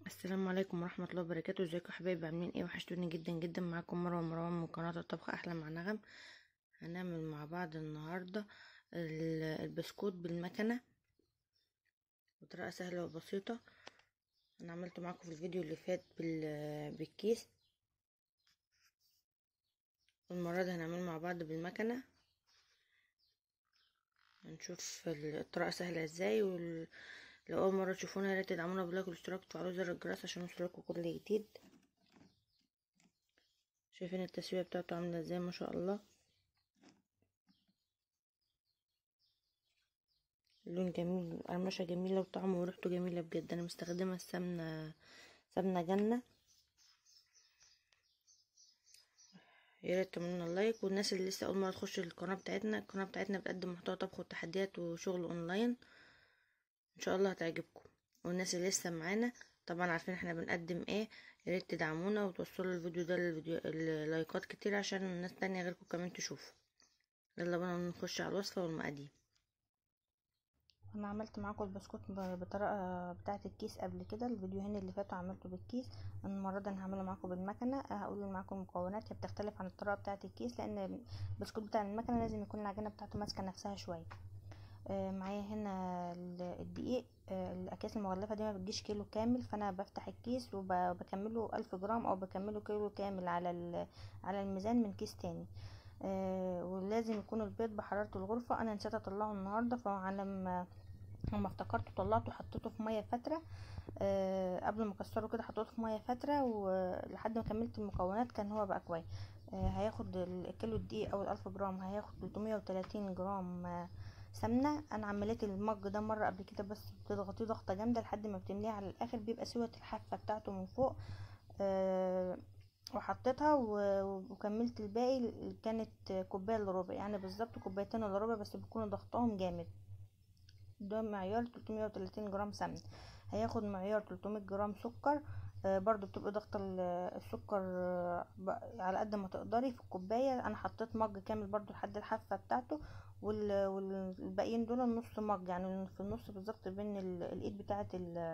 السلام عليكم ورحمة الله وبركاته ازيكم يا حبايبي عاملين ايه وحشتوني جدا جدا معاكم مروة مروان من قناة الطبخ احلى مع نغم هنعمل مع بعض النهاردة ال- البسكوت بالمكنة بطريقة سهلة وبسيطة انا عملته معاكم في الفيديو اللي فات بال- بالكيس المرة دي هنعمله مع بعض بالمكنة هنشوف الطريقة سهلة ازاي وال... لو اول مره تشوفونا يا ريت تدعمونا بلايك والاشتراك وتفعلوا زر الجرس عشان يوصلكوا كل جديد شايفين التسويه بتاعته عامله ازاي ما شاء الله اللون جميل قرمشه جميله وطعمه وريحته جميله بجد انا مستخدمه السمنه سمنه جنه يا ريت تعملوا لايك والناس اللي لسه اول مره تخش القناه بتاعتنا القناه بتاعتنا بتقدم محتوى طبخ وتحديات وشغل اونلاين ان شاء الله هتعجبكم والناس اللي لسه معانا طبعا عارفين احنا بنقدم ايه يا ريت تدعمونا وتوصلوا الفيديو ده للفيديو اللايكات كتير عشان الناس تانية غيركم كمان تشوفه يلا بينا نخش على الوصفه والمقادير انا عملت معاكم البسكوت بطريقه بتاعه الكيس قبل كده الفيديوهين اللي فاتوا عملته بالكيس المره دي انا هعمله معاكم بالمكنه هقول معاكم المكونات هي بتختلف عن الطريقه بتاعه الكيس لان البسكوت بتاع المكنه لازم يكون العجينه بتاعته ماسكه نفسها شويه آه معايا هنا الدقيق آه الاكياس المغلفه دي ما بتجيش كيلو كامل فانا بفتح الكيس وبكمله ألف جرام او بكمله كيلو كامل على على الميزان من كيس تاني آه ولازم يكون البيض بحراره الغرفه انا نسيت اطلعه النهارده فعلى ما لما افتكرته طلعته حطيته في ميه فتره أه قبل ما اكسره كده حطيته في ميه فتره ولحد ما كملت المكونات كان هو بقى كويس أه هياخد الكيلو الدقيق او الالف جرام هياخد 330 جرام أه سمنه انا عملت المج ده مره قبل كده بس بتضغطيه ضغطه جامده لحد ما بتمليه على الاخر بيبقى سوى الحافه بتاعته من فوق أه وحطيتها وكملت الباقي كانت كوبايه الا ربع يعني بالظبط كوبايتين الا ربع بس بكون ضغطاهم جامد ده معيار 330 جرام سمن هياخد معيار 300 جرام سكر آه برضو بتبقى ضغط السكر آه على قد ما تقدري في الكوبايه انا حطيت مج كامل برضو لحد الحافه بتاعته والباقيين دول نص مج يعني في النص بالظبط بين الايد بتاعه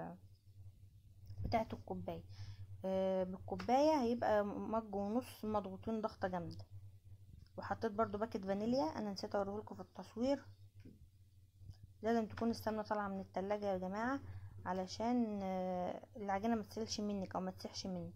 بتاعه الكوبايه آه بالكوبايه هيبقى مج ونص مضغوطين ضغطه جامده وحطيت برضو باكت فانيليا انا نسيت اوريهولكم في التصوير لازم تكون السمنه طالعه من التلاجة يا جماعه علشان العجينه ما تسيلش منك او ما تسيحش منك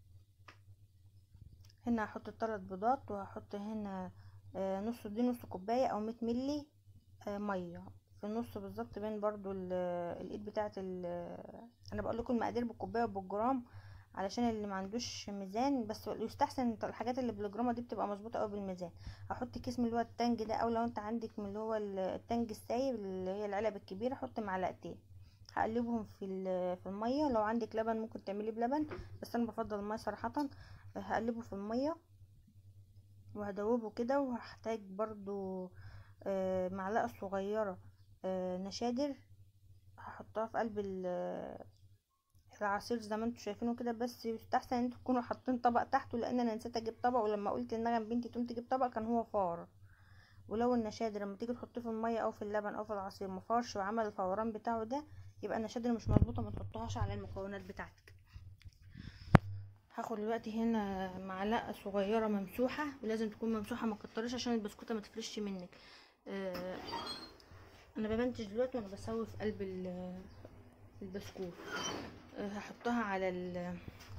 هنا هحط الثلاث بيضات وهحط هنا نص دي نص كوبايه او 100 ملي ميه في النص بالظبط بين برضو الايد بتاعه انا بقول لكم المقادير بالكوبايه وبالجرام علشان اللي ما عندوش ميزان بس يستحسن الحاجات اللي بالجرامه دي بتبقى مظبوطه قوي بالميزان هحط كيس من اللي هو التانج ده او لو انت عندك من اللي هو التانج السايب اللي هي العلب الكبيره حط معلقتين هقلبهم في في الميه لو عندك لبن ممكن تعمليه بلبن بس انا بفضل الميه صراحه هقلبه في الميه وهدوبه كده وهحتاج برضو معلقه صغيره نشادر هحطها في قلب العصير زي ما انتوا شايفينه كده بس يستحسن ان انتوا تكونوا حاطين طبق تحته لان انا نسيت اجيب طبق ولما قلت لنغم بنتي تقوم تجيب طبق كان هو فار ولو النشادر لما تيجي تحطيه في الميه او في اللبن او في العصير مفارش وعمل الفوران بتاعه ده يبقى النشادر مش مظبوطه ما تحطوهاش على المكونات بتاعتك هاخد دلوقتي هنا معلقه صغيره ممسوحه ولازم تكون ممسوحه ما تكترش عشان البسكوته ما تفرش منك آه انا بمنتج دلوقتي وانا بسوي في قلب البسكوت هحطها على ال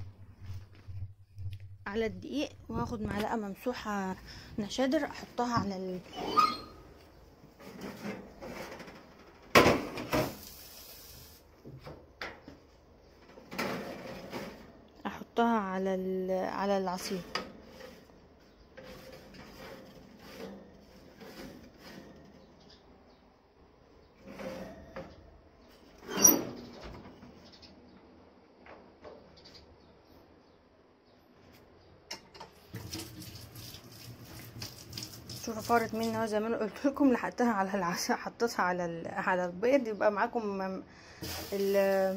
على الدقيق وهاخد معلقه ممسوحه نشادر احطها على ال احطها على ال على العصير شوفوا فارت مني اهو زي ما انا قلت لكم لحقتها على العشاء حطيتها على على البيض يبقى معاكم ال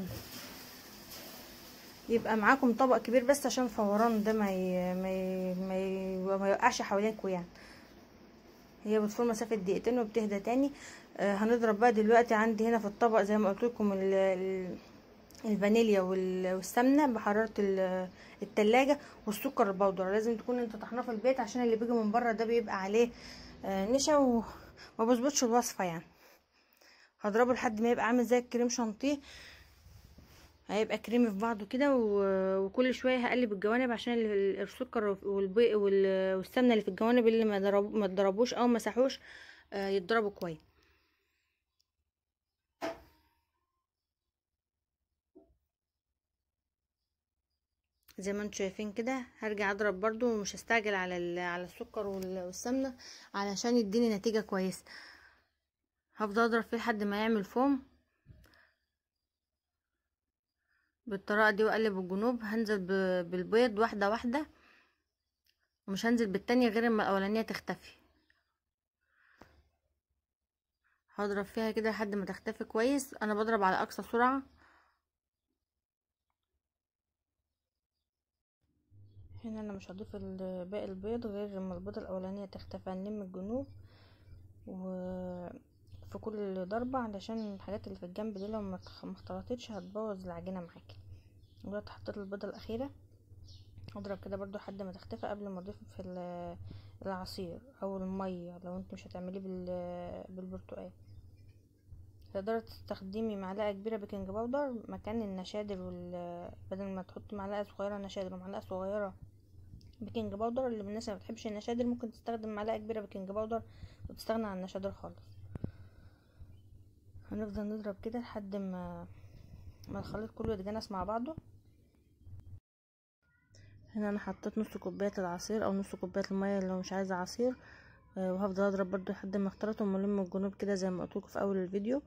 يبقى معاكم طبق كبير بس عشان الفوران ده ما ي... ما ي... ما, ي... ما يوقعش حوالينكم يعني هي بتفور مسافه دقيقتين وبتهدى تاني آه هنضرب بقى دلوقتي عندي هنا في الطبق زي ما قلت لكم ال... الفانيليا وال- والسمنه بحراره ال- التلاجة والسكر البودره لازم تكون انت طحناه في البيت عشان اللي بيجي من بره ده بيبقى عليه آه، نشا وما بظبطش الوصفه يعني هضربه لحد ما يبقى عامل زي الكريم شانتيه هيبقى كريمي في بعضه كده و- وكل شويه هقلب الجوانب عشان ال- ال- السكر والبيض وال- والسمنه اللي في الجوانب اللي ما ضرب- ما اتضربوش او ما مسحوش آه، يتضربوا كويس زي ما انتم شايفين كده هرجع اضرب برضو ومش هستعجل على ال- على السكر وال- والسمنه علشان يديني نتيجه كويسه هفضل اضرب فيه لحد ما يعمل فوم بالطريقه دي واقلب الجنوب هنزل ب- بالبيض واحده واحده ومش هنزل بالتانية غير اما الاولانيه تختفي هضرب فيها كده لحد ما تختفي كويس انا بضرب على اقصى سرعه هنا انا مش هضيف ال- باقي البيض غير لما البيضه الاولانيه تختفي هنلم الجنوب وفي كل ضربه علشان الحاجات اللي في الجنب دي لو ما اتخ- ما اختلطتش هتبوظ العجينه معاكي دلوقتي حطيت البيضه الاخيره اضرب كده برضو لحد ما تختفي قبل ما اضيف في ال- العصير او الميه لو انت مش هتعمليه بال- بالبرتقال تقدري تستخدمي معلقه كبيره بيكنج باودر مكان النشادر وال بدل ما تحطي معلقه صغيره نشادر ومعلقه صغيره بيكنج باودر اللي من الناس اللي ما بتحبش النشادر ممكن تستخدم معلقه كبيره بيكنج باودر وتستغنى عن النشادر خالص هنفضل نضرب كده لحد ما ما الخليط كله يتجانس مع بعضه هنا انا حطيت نص كوبايه العصير او نص كوبايه الميه لو مش عايزه عصير آه، وهفضل اضرب برضو لحد ما اختلطوا ونلم الجنوب كده زي ما قلتلكوا في اول الفيديو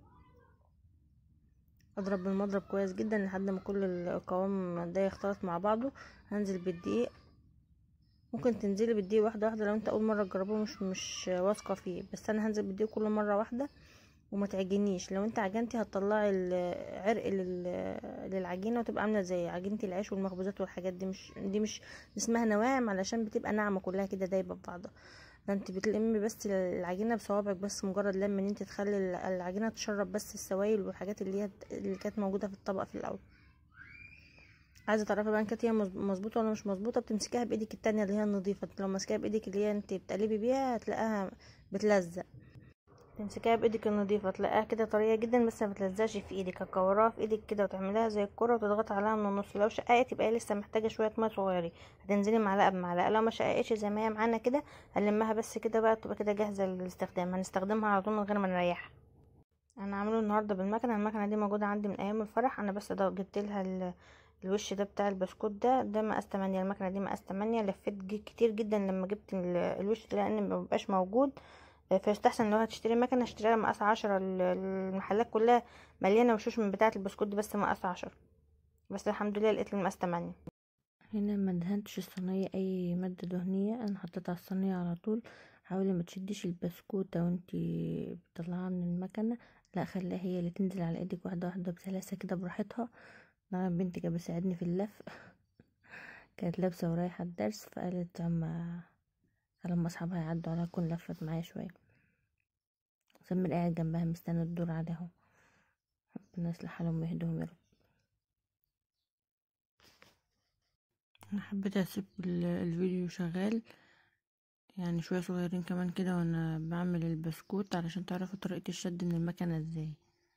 اضرب بالمضرب كويس جدا لحد ما كل القوام ده يختلط مع بعضه هنزل بالدقيق ممكن تنزلي بالدقيق واحده واحده لو انت اول مره تجربه مش مش واثقه فيه بس انا هنزل بالدقيق كل مره واحده وما تعجنيش لو انت عجنتي هتطلعي العرق لل- للعجينه وتبقى عامله زي عجينه العيش والمخبوزات والحاجات دي مش دي مش اسمها نواعم علشان بتبقى ناعمه كلها كده دايبه في بعضها فانت بتلمي بس العجينه بصوابعك بس مجرد لم ان انت تخلي العجينه تشرب بس السوائل والحاجات اللي هي اللي كانت موجوده في الطبق في الاول عايزه تعرفي بقى ان كانت هي مظ- مظبوطه ولا مش مظبوطه بتمسكيها بايدك التانية اللي هي النظيفه لو ماسكاها بايدك اللي هي انت بتقلبي بيها هتلاقيها بتلزق تمسكيها بايدك النظيفه تلاقيها كده طريه جدا بس ما بتلزقش في ايدك هتكورها في ايدك كده وتعمليها زي الكره وتضغطي عليها من النص لو شققت يبقى هي لسه محتاجه شويه ميه صغيرين هتنزلي معلقه بمعلقه لو ما شققتش زي ما هي معانا كده هنلمها بس كده بقى تبقى كده جاهزه للاستخدام هنستخدمها على طول من غير ما نريحها انا عامله النهارده بالمكنه المكنه دي موجوده عندي من ايام الفرح انا بس ده جبت لها ال- الوش ده بتاع البسكوت ده ده مقاس 8 المكنه دي مقاس 8 لفيت ج- كتير جدا لما جبت ال- الوش ده لان ما بيبقاش موجود آه، فيستحسن لو هتشتري مكنه اشتريها مقاس 10 ال- المحلات كلها مليانه وشوش من بتاعه البسكوت دي بس مقاس 10 بس الحمد لله لقيت المقاس 8 هنا ما دهنتش الصينيه اي ماده دهنيه انا حطيتها على الصينيه على طول حاولي ما تشديش البسكوته وانتي بتطلعها من المكنه لا خليها هي اللي تنزل على ايدك واحده واحده بسلاسه كده براحتها انا بنتي كانت بتساعدني في اللف كانت لابسه ورايحه الدرس فقالت اما لما اصحابها يعدوا عليها تكون لفت معايا شويه سمير قاعد جنبها مستني الدور عليهم ربنا يصلح حالهم ويهديهم يا رب انا حبيت اسيب ال- الفيديو شغال يعني شويه صغيرين كمان كده وانا بعمل البسكوت علشان تعرفوا طريقه الشد من المكنه ازاي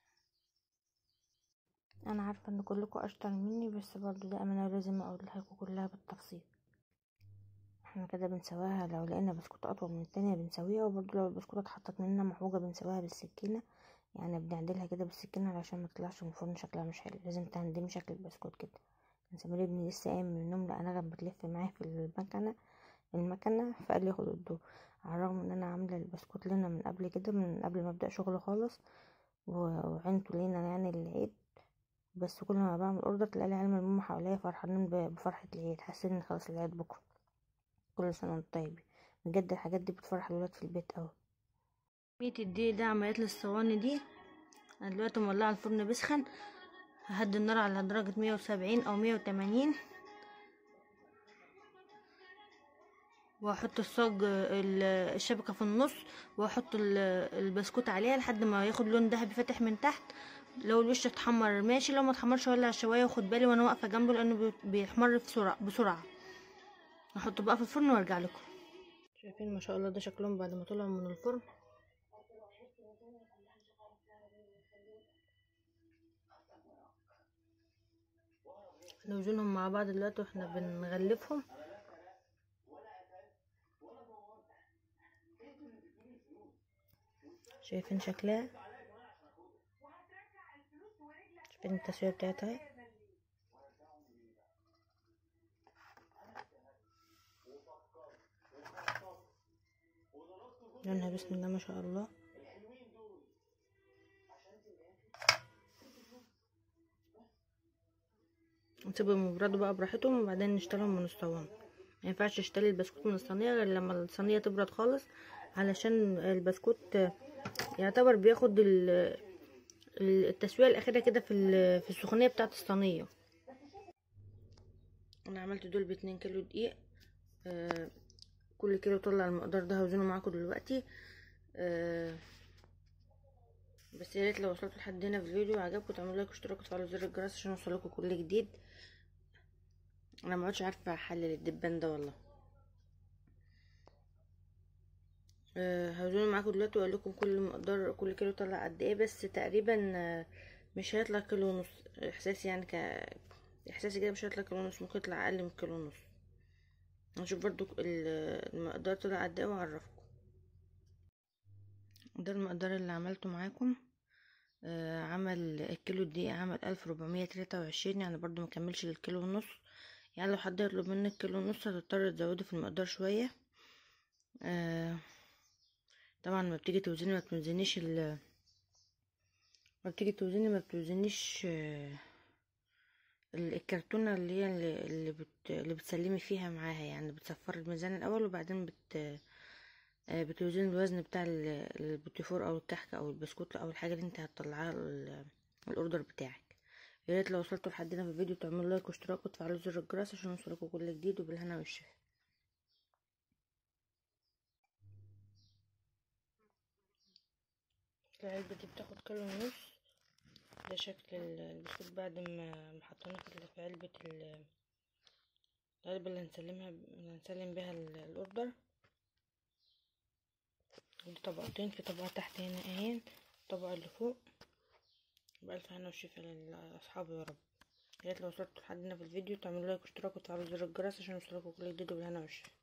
انا عارفه ان كلكم اشطر مني بس برضو ده امانه لازم اقولها لكم كلها بالتفصيل احنا كده بنسواها لو لقينا بسكوت اطول من التانية بنسويها وبرضو لو البسكوتة اتحطت مننا محوجة بنسويها بالسكينة يعني بنعدلها كده بالسكينة علشان ما تطلعش من الفرن شكلها مش حلو لازم تهندمي شكل البسكوت كده كان سمير ابني لسه قايم من النوم لقى نغم بتلف معاه في المكنة المكنة فقال لي خد الضوء على الرغم ان انا عاملة البسكوت لنا من قبل كده من قبل ما ابدأ شغل خالص و- وعينته لينا يعني العيد بس كل ما بعمل اوردر تلاقي لي علم الماما حواليا فرحانين ب- بفرحة العيد حاسين ان خلاص العيد بكرة كل سنة وانتم طيبين بجد الحاجات دي بتفرح الولاد في البيت اوي مية الدقيق ده عملت لي الصواني دي انا دلوقتي مولعه الفرن بيسخن ههدي النار على درجة مية وسبعين او مية وتمانين واحط الصاج ال- الشبكة في النص واحط ال- البسكوت عليها لحد ما ياخد لون ذهبي فاتح من تحت لو الوش اتحمر ماشي لو ما اتحمرش ولع الشوايه واخد بالي وانا واقفه جنبه لانه بي- بيحمر بسرعه بسرعه احطه بقى في الفرن وارجع لكم شايفين ما شاء الله ده شكلهم بعد ما طلعوا من الفرن نوزنهم مع بعض دلوقتي واحنا بنغلفهم شايفين شكلها شايفين التسوية بتاعتها لونها بسم الله ما شاء الله نسيبهم يبردوا بقى براحتهم وبعدين نشتغلهم من الصواني ما ينفعش تشتري البسكوت من الصينيه غير لما الصينيه تبرد خالص علشان البسكوت يعتبر بياخد ال- التسويه الاخيره كده في ال- في السخونيه بتاعه الصينيه انا عملت دول باتنين كيلو دقيق آه كل كيلو طلع المقدار ده هوزنه معاكم دلوقتي آه بس يا ريت لو وصلتوا لحد هنا في الفيديو عجبكم تعملوا لايك واشتراك وتفعلوا زر الجرس عشان يوصلكوا كل جديد انا ما عادش عارفه احلل الدبان ده والله أه هوزنه معاكم دلوقتي واقول لكم كل مقدار كل كيلو طلع قد ايه بس تقريبا آه، مش هيطلع كيلو ونص احساسي يعني ك احساسي كده مش هيطلع كيلو ونص ممكن يطلع اقل من كيلو ونص هنشوف برضو ال- المقدار طلع قد ايه واعرفكم ده المقدار اللي عملته معاكم آه عمل الكيلو دقيق عمل ألف ربعمية تلاتة وعشرين يعني برضو مكملش للكيلو ونص يعني لو حد يطلب منك كيلو ونص هتضطر تزودي في المقدار شوية آه طبعا ما بتيجي توزني ما بتوزنيش ال ما بتيجي توزني ما بتوزنيش آه ال- الكرتونة اللي هي اللي, اللي, بت... اللي بتسلمي فيها معاها يعني بتصفري الميزان الأول وبعدين بت آه، بتوزني الوزن بتاع ال- البوتيفور أو الكحك أو البسكوت أو الحاجة اللي انت هتطلعها ال- الأوردر بتاعك يا ريت لو وصلتوا لحد هنا في الفيديو تعملوا لايك واشتراك وتفعلوا زر الجرس عشان يوصلكوا كل جديد وبالهنا والشفا العلبة دي بتاخد كيلو ونص ده شكل ال- البسكوت بعد ما ما حطيناه في في علبة ال- العلبة اللي هنسلمها اللي هنسلم بيها ال- الأوردر دي طبقتين في طبقة تحت هنا اهين الطبقة اللي فوق بألف هنا وشفا لأصحابي يا رب يا ريت لو وصلتوا لحد هنا في الفيديو تعملوا لايك واشتراك وتفعلوا زر الجرس عشان يوصلكوا كل جديد وبالهنا والشفا